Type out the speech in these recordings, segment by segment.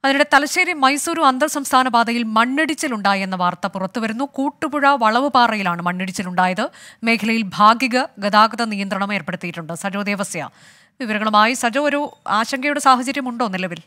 അതിനിടെ തലശ്ശേരി മൈസൂരു അന്തർ സംസ്ഥാന പാതയിൽ മണ്ണിടിച്ചിലുണ്ടായെന്ന വാർത്ത പുറത്തുവരുന്നു കൂട്ടുപുഴ വളവുപാറയിലാണ് മണ്ണിടിച്ചിലുണ്ടായത് മേഖലയിൽ ഭാഗിക ഗതാഗത നിയന്ത്രണം ഏർപ്പെടുത്തിയിട്ടുണ്ട് സജോ ദേവസ്യ വിവരങ്ങളുമായി സജോ ഒരു ആശങ്കയുടെ സാഹചര്യമുണ്ടോ നിലവിൽ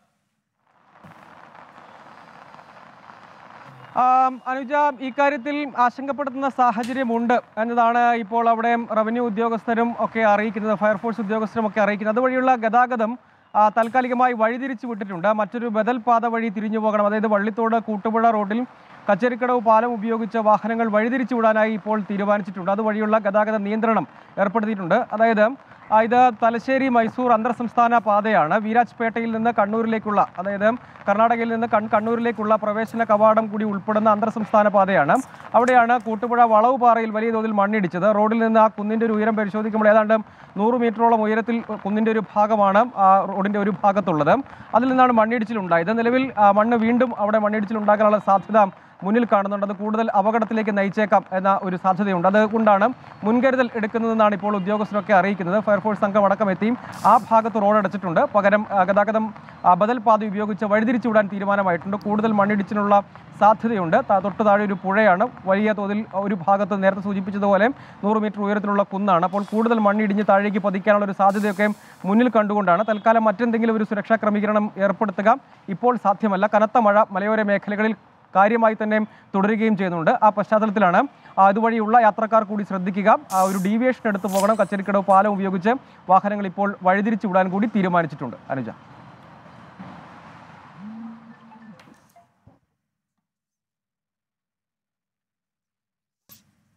ആം, അനുജ ഇക്കാര്യത്തിൽ ആശങ്കപ്പെടുത്തുന്ന സാഹചര്യമുണ്ട് എന്നതാണ് ഇപ്പോൾ അവിടെ റവന്യൂ ഉദ്യോഗസ്ഥരും ഒക്കെ അറിയിക്കുന്നത് ഫയർഫോഴ്സ് ഉദ്യോഗസ്ഥരും ഒക്കെ അറിയിക്കുന്നത് അതുവഴിയുള്ള ഗതാഗതം ആ, താൽക്കാലികമായി വഴിതിരിച്ചു വിട്ടിട്ടുണ്ട് മറ്റൊരു ബദൽ പാത വഴി തിരിഞ്ഞു പോകണം അതായത് വള്ളിത്തോട് കൂട്ടുപുഴ റോഡിൽ കച്ചേരിക്കടവ് പാലം ഉപയോഗിച്ച് വാഹനങ്ങൾ വഴിതിരിച്ചു വിടാനായി ഇപ്പോൾ തീരുമാനിച്ചിട്ടുണ്ട് അതുവഴിയുള്ള ഗതാഗത നിയന്ത്രണം ഏർപ്പെടുത്തിയിട്ടുണ്ട് അതായത് ആ, ഇത് തലശ്ശേരി മൈസൂർ അന്തർ സംസ്ഥാന പാതയാണ് വീരാജ്പേട്ടയിൽ നിന്ന് കണ്ണൂരിലേക്കുള്ള അതായത് കർണാടകയിൽ നിന്ന് കൺ കണ്ണൂരിലേക്കുള്ള പ്രവേശന കവാടം കൂടി ഉൾപ്പെടുന്ന അന്തർ സംസ്ഥാന പാതയാണ് അവിടെയാണ് കൂട്ടുപുഴ വളവുപാറയിൽ വലിയ തോതിൽ മണ്ണിടിച്ചത് റോഡിൽ നിന്ന് ആ കുന്നിൻ്റെ ഒരു ഉയരം പരിശോധിക്കുമ്പോൾ ഏതാണ്ട് നൂറ് മീറ്ററോളം ഉയരത്തിൽ കുന്നിൻ്റെ ഒരു ഭാഗമാണ് ആ റോഡിൻ്റെ ഒരു ഭാഗത്തുള്ളത് അതിൽ നിന്നാണ് മണ്ണിടിച്ചിലുണ്ടായത് നിലവിൽ ആ, മണ്ണ് വീണ്ടും അവിടെ മണ്ണിടിച്ചിലുണ്ടാകാനുള്ള സാധ്യത മുന്നിൽ കാണുന്നുണ്ട് അത് കൂടുതൽ അപകടത്തിലേക്ക് നയിച്ചേക്കാം എന്ന ഒരു സാധ്യതയുണ്ട് അതുകൊണ്ടാണ് മുൻകരുതൽ എടുക്കുന്നതെന്നാണ് ഇപ്പോൾ ഉദ്യോഗസ്ഥരൊക്കെ അറിയിക്കുന്നത് ഫയർഫോഴ്സ് സംഘം അടക്കം എത്തിയും ആ ഭാഗത്ത് റോഡ് അടച്ചിട്ടുണ്ട് പകരം ആ, ഗതാഗതം ആ, ബദൽ പാത ഉപയോഗിച്ച് വഴിതിരിച്ചു വിടാൻ തീരുമാനമായിട്ടുണ്ട് കൂടുതൽ മണ്ണിടിച്ചിനുള്ള സാധ്യതയുണ്ട് ത- തൊട്ട് താഴെ ഒരു പുഴയാണ് വലിയ തോതിൽ ഒരു ഭാഗത്ത് നേരത്തെ സൂചിപ്പിച്ചതുപോലെ നൂറ് മീറ്റർ ഉയരത്തിലുള്ള കുന്നാണ് അപ്പോൾ കൂടുതൽ മണ്ണിടിഞ്ഞ് താഴേക്ക് പതിക്കാനുള്ള ഒരു സാധ്യതയൊക്കെ മുന്നിൽ കണ്ടുകൊണ്ടാണ് തൽക്കാലം മറ്റെന്തെങ്കിലും ഒരു സുരക്ഷാ ക്രമീകരണം ഏർപ്പെടുത്തുക ഇപ്പോൾ സാധ്യമല്ല കനത്ത മഴ മലയോര മേഖലകളിൽ കാര്യമായി തന്നെ തുടരുകയും ചെയ്യുന്നുണ്ട് ആ പശ്ചാത്തലത്തിലാണ് ആ, അതുവഴിയുള്ള യാത്രക്കാർ കൂടി ശ്രദ്ധിക്കുക ആ, ഒരു ഡീവിയേഷൻ എടുത്തു പോകണം കച്ചേരിക്കടവ് പാലം ഉപയോഗിച്ച് വാഹനങ്ങൾ ഇപ്പോൾ വഴിതിരിച്ചു വിടാൻ കൂടി തീരുമാനിച്ചിട്ടുണ്ട് അനുജ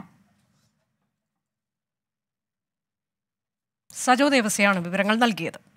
സജോ ദേവസ്യയാണ് വിവരങ്ങൾ നൽകിയത്